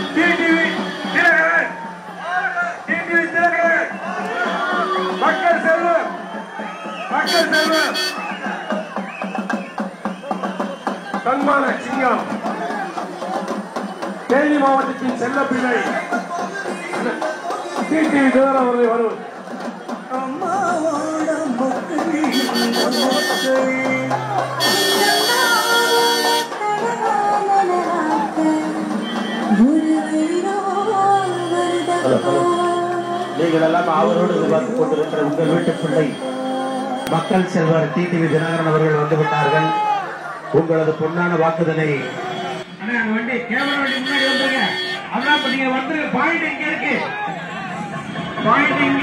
TTV Dinakaran TTV Dinakaran மக்கள் செல்வம் மக்கள் செல்வம் சன்மான சிங்கம் தேனி மாவட்டத்தின் செல்லப்பிள்ளை டிடிவி தினகரன் அவர்களை வரும் அம்மாவோட மக்கள் மக்கள் நீங்கள் எல்லாம் அவரோடு எதிர்பார்த்துக் கொண்டிருக்கிற உங்கள் வீட்டு பிள்ளை மக்கள் செல்வர் டிடிவி தினகரன் அவர்கள் வந்துவிட்டார்கள் உங்களது பொன்னான வாக்குதலை வண்டி கேமரா வண்டி முன்னாடி வந்துருங்க அதான் இப்ப நீங்க வந்துருங்க பாயிண்ட் இங்க இருக்கு பாயிண்ட் இங்க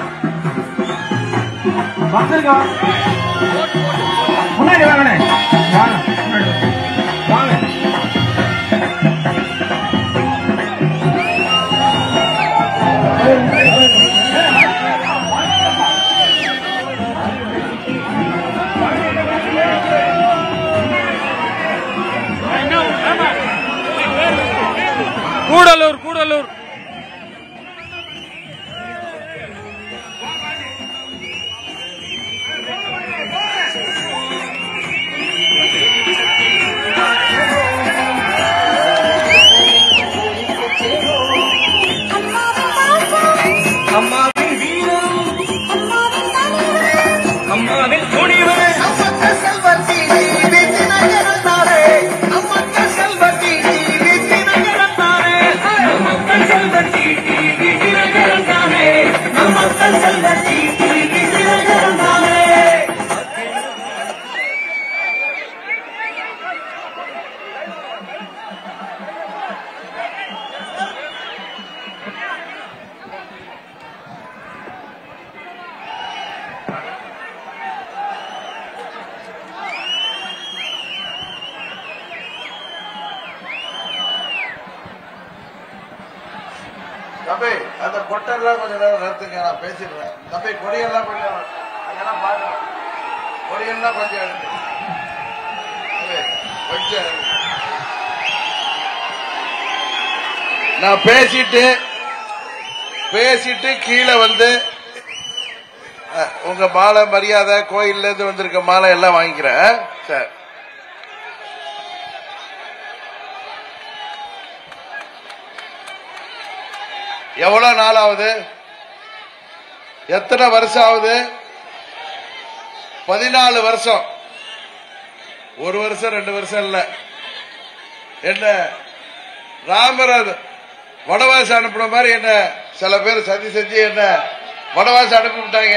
வந்துருங்க முன்னாடி வாங்கண்ணே வாங்க முன்னாடி வாங்க கூடலூர் கூடலூர் அம்மாவின் வீரம் அம்மாவின் துணிவு தம்பி அந்த கொட்டெல்லாம் கொஞ்சம் நேரம் நிறுத்துங்க நான் பேசிடுறேன் தம்பி கொடியெல்லாம் கொஞ்சம் அங்கெல்லாம் பாருங்க கொடியெல்லாம் கொஞ்சம் எடுத்து தம்பி, கொஞ்சம் எடுங்க. நான் பேசிட்டு பேசிட்டு கீழே வந்து அஹ், உங்க மாலை மரியாதை கோயில்ல இருந்து வந்திருக்க மாலை எல்லாம் வாங்கிக்கிறேன் சரி எவ்வளவு நாள் ஆகுது எத்தனை வருஷம் ஆகுது பதினாலு வருஷம் ஒரு வருஷம் ரெண்டு வருஷம் இல்ல என்ன ராமர் வடவாசம் அனுப்புன மாதிரி என்ன சில பேர் சதி செஞ்சு என்ன வடவாசம் அனுப்பி விட்டாங்க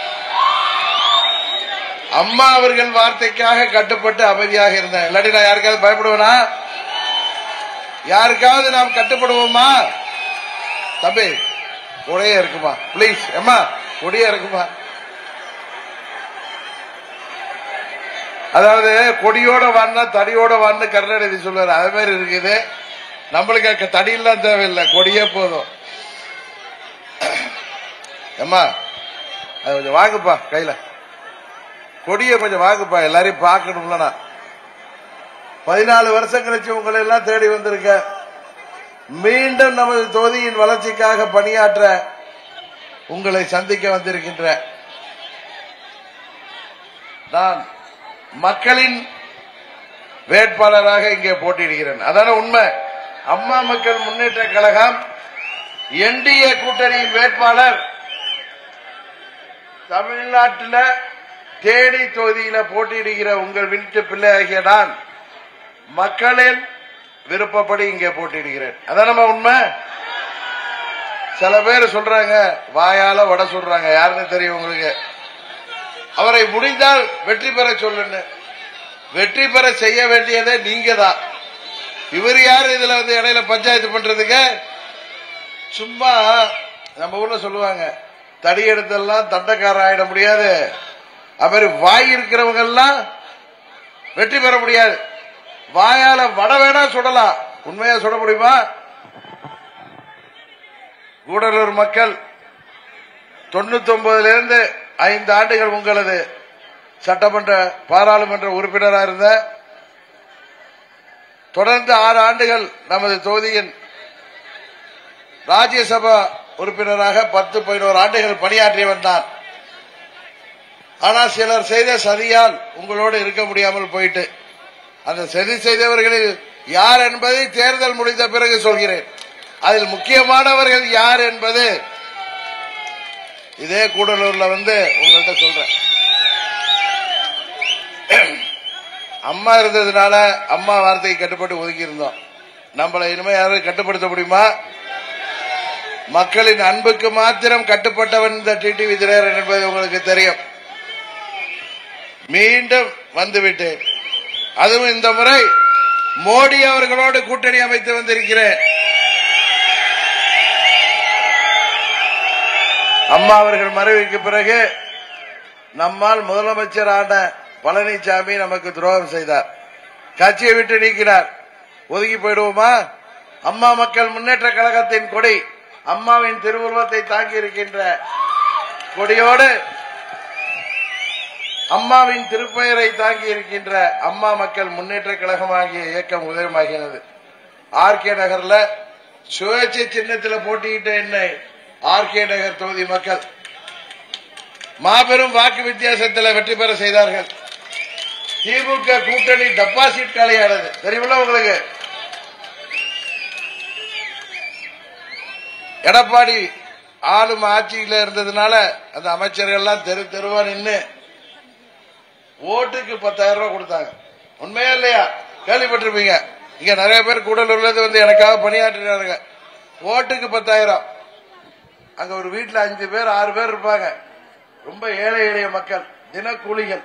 அம்மா அவர்கள் வார்த்தைக்காக கட்டுப்பட்டு அமைதியாக இருந்தேன் இல்லாட்டி நான் யாருக்காவது பயப்படுவேனா யாருக்காவது நாம் கட்டுப்படுவோமா தம்பி கொடையே இருக்குமா ப்ளீஸ் அம்மா கொடியே இருக்குமா அதாவது கொடியோட வான்னா தடியோட வான்னு கருணாநிதி சொல்லுவாரு அது மாதிரி இருக்குது நம்மளுக்கு அங்க தடியெல்லாம் தேவையில்லை கொடியே போதும் அம்மா அது கொஞ்சம் வாங்குப்பா கையில கொடியை கொஞ்சம் வாங்குப்பா எல்லாரையும் பார்க்கணும்ல நான் பதினாலு வருஷம் கழிச்சு உங்களை எல்லாம் தேடி வந்திருக்கேன் மீண்டும் நமது தொகுதியின் வளர்ச்சிக்காக பணியாற்ற உங்களை சந்திக்க வந்திருக்கின்ற நான் மக்களின் வேட்பாளராக இங்கே போட்டியிடுகிறேன் அதான உண்மை அம்மா மக்கள் முன்னேற்ற கழகம் என்டிஏ கூட்டணியின் வேட்பாளர் தமிழ்நாட்டில் தேனி தொகுதியில போட்டியிடுகிற உங்கள் வீட்டு பிள்ளை ஆகிய நான் மக்களின் விருப்பப்படி இங்கே போட்டியிடுகிறேன் அதான் நம்ம உண்மை சில பேர் சொல்றாங்க வாயால வட சொல்றாங்க யாருன்னு தெரியும் உங்களுக்கு அவரை முடிந்தால் வெற்றி பெற சொல்லுன்னு வெற்றி பெற செய்ய வேண்டியதே நீங்க தான் இவர் யாரு இதுல வந்து இடையில பஞ்சாயத்து பண்றதுக்கு சும்மா நம்ம ஊர்ல சொல்லுவாங்க தடி எடுத்தெல்லாம் தண்டக்கார ஆயிட முடியாது அது மாதிரி வாய் இருக்கிறவங்க எல்லாம் வெற்றி பெற முடியாது வாயால வட வேணா சுடலாம் உண்மையா சுட முடியுமா கூடலூர் மக்கள் தொண்ணூத்தி ஒன்பதுல இருந்து ஐந்து ஆண்டுகள் உங்களது சட்டமன்ற பாராளுமன்ற உறுப்பினராக இருந்த தொடர்ந்து ஆறு ஆண்டுகள் நமது தொகுதியின் ராஜ்யசபா உறுப்பினராக பத்து பதினோரு ஆண்டுகள் பணியாற்றியவன் தான் ஆனா சிலர் செய்த சதியால் உங்களோடு இருக்க முடியாமல் போயிட்டு அந்த சதி செய்தவர்களில் யார் என்பதை தேர்தல் முடிந்த பிறகு சொல்கிறேன் அதில் முக்கியமானவர்கள் யார் என்பது இதே கூடலூர்ல வந்து உங்கள்கிட்ட சொல்றேன் அம்மா இருந்ததுனால அம்மா வார்த்தைக்கு கட்டுப்பட்டு ஒதுக்கி இருந்தோம் நம்மளை இனிமே யாரும் கட்டுப்படுத்த முடியுமா மக்களின் அன்புக்கு மாத்திரம் கட்டுப்பட்டவன் இந்த டிடிவி தினகரன் என்பது உங்களுக்கு தெரியும் மீண்டும் வந்துவிட்டேன் அதுவும் இந்த முறை மோடி அவர்களோடு கூட்டணி அமைத்து வந்திருக்கிறேன் அம்மா அவர்கள் மறைவுக்கு பிறகு நம்மால் முதலமைச்சர் ஆன பழனிசாமி நமக்கு துரோகம் செய்தார் கட்சியை விட்டு நீக்கினார் ஒதுங்கி போயிடுவோமா அம்மா மக்கள் முன்னேற்ற கழகத்தின் கொடி அம்மாவின் திருவுருவத்தை தாங்கி இருக்கின்ற கொடியோடு அம்மாவின் திருப்பெயரை தாங்கி இருக்கின்ற அம்மா மக்கள் முன்னேற்ற கழகம் ஆகிய இயக்கம் உதயமாகிறது ஆர்கே நகர்ல சுயேட்சை சின்னத்தில் போட்டியிட்ட என்னை ஆர்கே நகர் தொகுதி மக்கள் மாபெரும் வாக்கு வித்தியாசத்தில் வெற்றி பெற செய்தார்கள் திமுக கூட்டணி டெபாசிட் காலியானது தெரியுமில்ல உங்களுக்கு எடப்பாடி ஆளும் ஆட்சியில இருந்ததுனால அந்த அமைச்சர்கள்லாம் தெரு தெருவா நின்று ஓட்டுக்கு பத்தாயிரம் ரூபாய் கொடுத்தாங்க உண்மையா இல்லையா கேள்விப்பட்டிருப்பீங்க இங்க நிறைய பேர் கூடலூர்ல இருந்து வந்து எனக்காக பணியாற்றினாருங்க ஓட்டுக்கு பத்தாயிரம் அங்க ஒரு வீட்டுல அஞ்சு பேர் ஆறு பேர் இருப்பாங்க ரொம்ப ஏழை எளிய மக்கள் தினக்கூலிகள்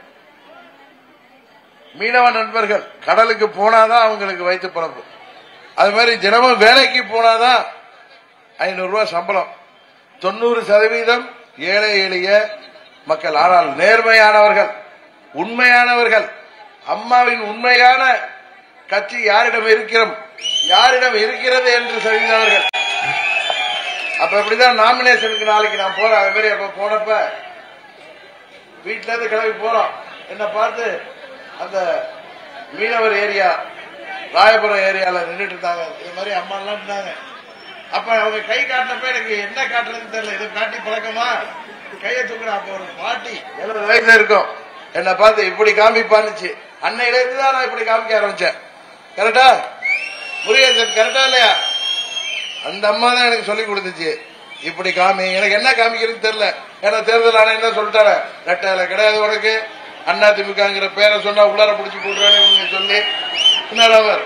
மீனவ நண்பர்கள் கடலுக்கு போனாதான் அவங்களுக்கு வயிற்று பழப்பு அது மாதிரி தினமும் வேலைக்கு போனாதான் ஐநூறு ரூபாய் சம்பளம் தொண்ணூறு சதவீதம் ஏழை எளிய மக்கள் ஆனால் நேர்மையானவர்கள் உண்மையானவர்கள் அம்மாவின் உண்மையான கட்சி யாரிடம் இருக்கிறோம் யாரிடம் இருக்கிறது என்று தெரிந்தவர்கள் அப்ப இப்படிதான் நாமினேஷனுக்கு நாளைக்கு நான் போறேன் அது மாதிரி அப்ப போனப்ப வீட்டுல இருந்து கிளம்பி போறோம் என்ன பார்த்து அந்த மீனவர் ஏரியா ராயபுரம் ஏரியால நின்றுட்டு இருந்தாங்க இது மாதிரி அம்மா எல்லாம் இருந்தாங்க அப்ப அவங்க கை காட்டினப்ப எனக்கு என்ன காட்டுறதுன்னு தெரியல இது காட்டி பழக்கமா கையை தூக்குற அப்ப ஒரு பாட்டி எழுபது வயசுல இருக்கும் என்ன பார்த்து இப்படி காமிப்பான்னுச்சு அன்னையில இருந்து தான் நான் இப்படி காமிக்க ஆரம்பிச்சேன் கரெக்டா முருகேசன் கரெக்டா இல்லையா அந்த அம்மா தான் எனக்கு சொல்லி கொடுத்துச்சு இப்படி காமி எனக்கு என்ன காமிக்கிறதுன்னு தெரியல ஏன்னா தேர்தல் ஆணையம் என்ன சொல்லிட்டாரு ரெட்டால கிடையாது உனக்கு அண்ணா திமுகங்கிற பேரை சொன்னா உள்ளார பிடிச்சி போட்டுருவானு இவங்க சொல்லி என்னடா அவர்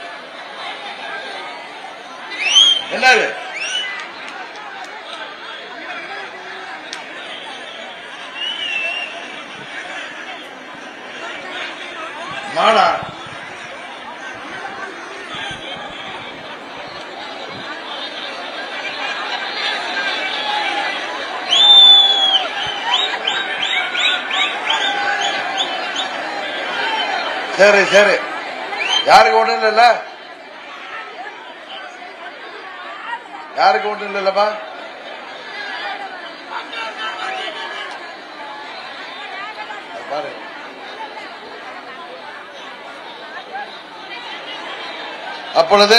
என்னது மாடா சரி சரி யாருக்கு ஒண்ணும் இல்லைல்ல யாருக்கு ஒண்ணும் இல்லைல்லப்பா பாரு அப்பொழுது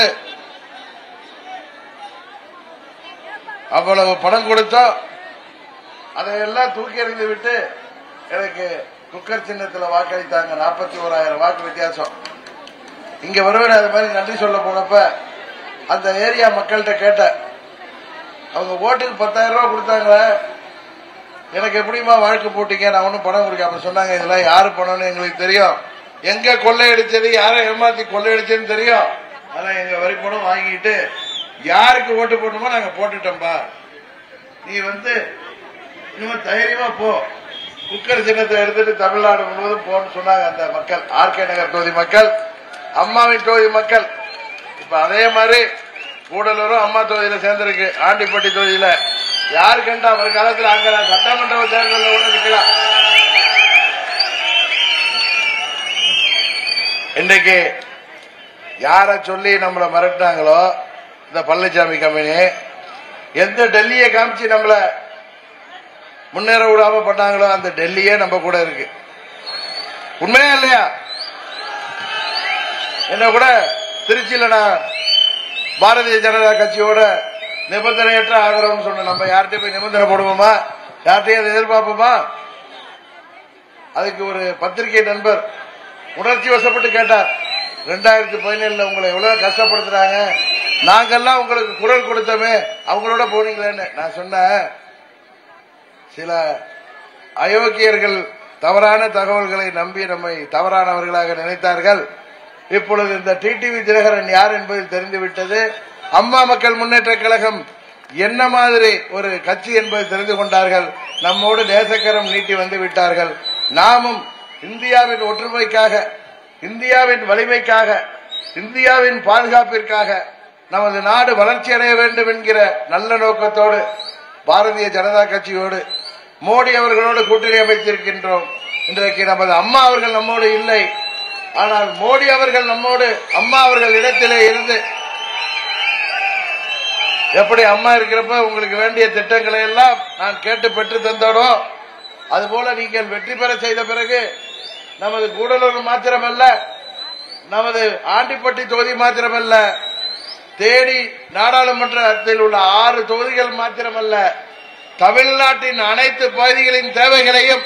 அவ்வளவு பணம் கொடுத்தோம் அதையெல்லாம் தூக்கி எறிந்து விட்டு எனக்கு குக்கர் சின்னத்தில் வாக்களித்தாங்க நாற்பத்தி ஓராயிரம் வாக்கு வித்தியாசம் இங்க வருவேன் அது மாதிரி நன்றி சொல்ல போனப்ப அந்த ஏரியா மக்கள்கிட்ட கேட்டேன் அவங்க ஓட்டுக்கு பத்தாயிரம் ரூபாய் கொடுத்தாங்களே எனக்கு எப்படிமா வாழ்க்கை போட்டீங்க நான் ஒன்றும் பணம் கொடுக்க அப்ப சொன்னாங்க இதெல்லாம் யாரு பணம்னு எங்களுக்கு தெரியும் எங்க கொள்ளையடிச்சது யாரை ஏமாத்தி கொள்ளையடிச்சதுன்னு தெரியும் ஆனா எங்க வரி பணம் வாங்கிட்டு யாருக்கு ஓட்டு போடணுமோ நாங்க போட்டுட்டோம்பா நீ வந்து இனிமே தைரியமா போ குக்கர் சின்னத்தை எடுத்துட்டு தமிழ்நாடு முழுவதும் போன்னு சொன்னாங்க அந்த மக்கள் ஆர்கே நகர் தொகுதி மக்கள் அம்மாவின் தொகுதி மக்கள் இப்ப அதே மாதிரி கூடலூரும் அம்மா தொகுதியில சேர்ந்திருக்கு ஆண்டிப்பட்டி தொகுதியில யாரு கண்டா வருங்காலத்தில் அங்க சட்டமன்ற தேர்தலில் கூட நிக்கலாம் இன்னைக்கு யார சொல்லி நம்மளை மிரட்டினாங்களோ இந்த பழனிசாமி கம்பெனி எந்த டெல்லியை காமிச்சு நம்மள முன்னேற விடாம பண்ணாங்களோ அந்த டெல்லியே நம்ம கூட இருக்கு உண்மையா இல்லையா என்ன கூட திருச்சியில நான் பாரதிய ஜனதா கட்சியோட நிபந்தனையற்ற ஆதரவுன்னு சொன்ன நம்ம யார்கிட்ட போய் நிபந்தனை போடுவோமா யார்கிட்டயும் அதை எதிர்பார்ப்போமா அதுக்கு ஒரு பத்திரிகை நண்பர் உணர்ச்சி வசப்பட்டு கேட்டார் ரெண்டாயிரத்தி பதினேழுல உங்களை எவ்வளவு கஷ்டப்படுத்துறாங்க நாங்கெல்லாம் உங்களுக்கு குரல் கொடுத்தோமே அவங்களோட போனீங்களேன்னு நான் சொன்னேன் சில அயோக்கியர்கள் தவறான தகவல்களை நம்பி நம்மை தவறானவர்களாக நினைத்தார்கள் இப்பொழுது இந்த டிடிவி தினகரன் யார் என்பது தெரிந்துவிட்டது அம்மா மக்கள் முன்னேற்ற கழகம் என்ன மாதிரி ஒரு கட்சி என்பதை தெரிந்து கொண்டார்கள் நம்மோடு நேசக்கரம் நீட்டி வந்து விட்டார்கள் நாமும் இந்தியாவின் ஒற்றுமைக்காக இந்தியாவின் வலிமைக்காக இந்தியாவின் பாதுகாப்பிற்காக நமது நாடு வளர்ச்சி அடைய வேண்டும் என்கிற நல்ல நோக்கத்தோடு பாரதிய ஜனதா கட்சியோடு மோடி அவர்களோடு கூட்டணி அமைத்திருக்கின்றோம் இன்றைக்கு நமது அம்மா அவர்கள் நம்மோடு இல்லை ஆனால் மோடி அவர்கள் நம்மோடு அம்மா அவர்கள் இடத்திலே இருந்து எப்படி அம்மா இருக்கிறப்ப உங்களுக்கு வேண்டிய திட்டங்களை எல்லாம் நான் கேட்டு பெற்று தந்தோடோ அதுபோல நீங்கள் வெற்றி பெற செய்த பிறகு நமது கூடலூர் மாத்திரமல்ல நமது ஆண்டிப்பட்டி தொகுதி மாத்திரமல்ல தேனி நாடாளுமன்றத்தில் உள்ள ஆறு தொகுதிகள் மாத்திரமல்ல தமிழ்நாட்டின் அனைத்து பகுதிகளின் தேவைகளையும்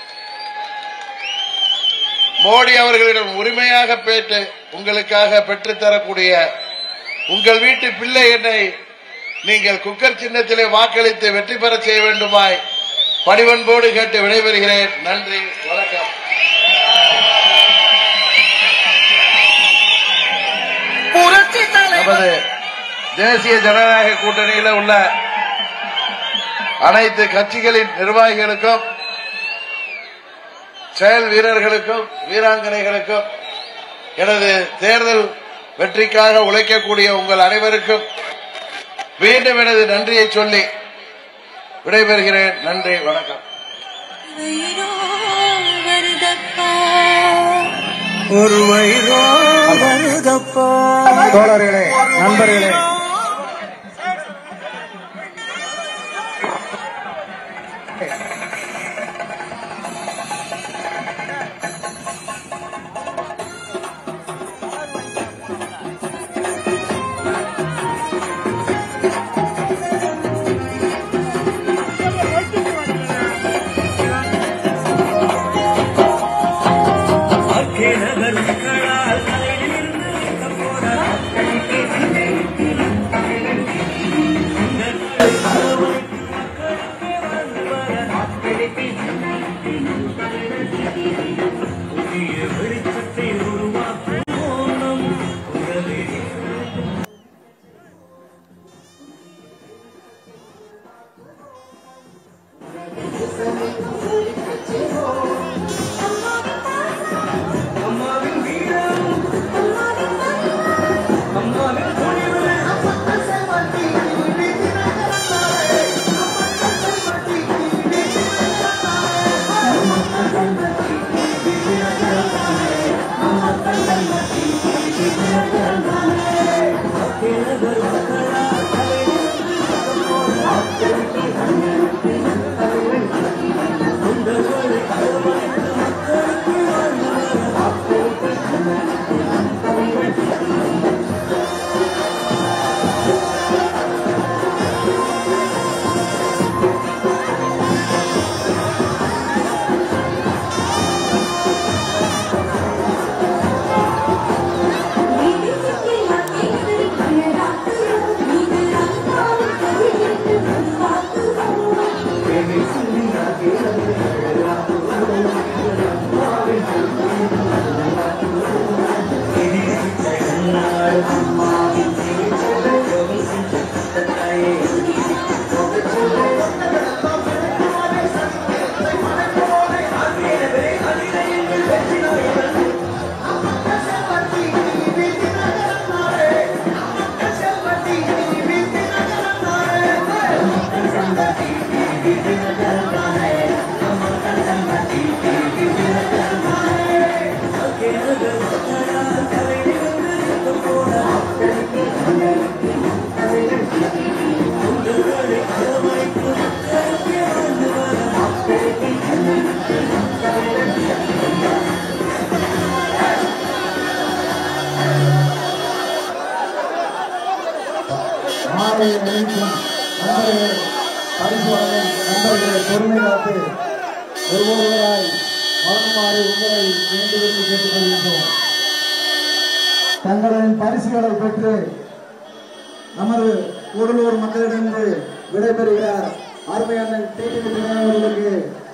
மோடி அவர்களிடம் உரிமையாக பேட்டு உங்களுக்காக பெற்றுத்தரக்கூடிய உங்கள் வீட்டு பிள்ளை என்னை நீங்கள் குக்கர் சின்னத்திலே வாக்களித்து வெற்றி பெற செய்ய வேண்டுமாய் பணிவன்போடு கேட்டு விடைபெறுகிறேன் நன்றி வணக்கம் புரட்சி தலைவர் நமது தேசிய ஜனநாயக கூட்டணியில் உள்ள அனைத்து கட்சிகளின் நிர்வாகிகளுக்கும் செயல் வீரர்களுக்கும் வீராங்கனைகளுக்கும் எனது தேர்தல் வெற்றிக்காக உழைக்கக்கூடிய உங்கள் அனைவருக்கும் மீண்டும் எனது நன்றியை சொல்லி விடைபெறுகிறேன் நன்றி வணக்கம் வைரோ வருதப்பா ஒரு வயிறோ வருதப்பா தோழர்களே நண்பர்களே அக்கிரகர் மக்களால் தலையிலிருந்து போராட்டம் புதிய வெளிச்சத்தை உருவாக்குவோம் நம் குரலே அம்மாவின் வீரம் அம்மாவின் துணிவு நீதி சிக்கியா கேக்குது ராத்திரி மாலை அணிவிக்கும் நண்பர்களே பரிசு வழங்கும் நண்பர்களை பொறுமை காத்து ஒருவராய் வழங்குமாறு உங்களை வேண்டுகோள் கேட்டுக்கொள்கின்றோம் தங்களின் பரிசுகளை பெற்று நமது கூடலூர் மக்களிடமிருந்து விடைபெறுகிறார் அருமையான டிடிவி அவர்களுக்கு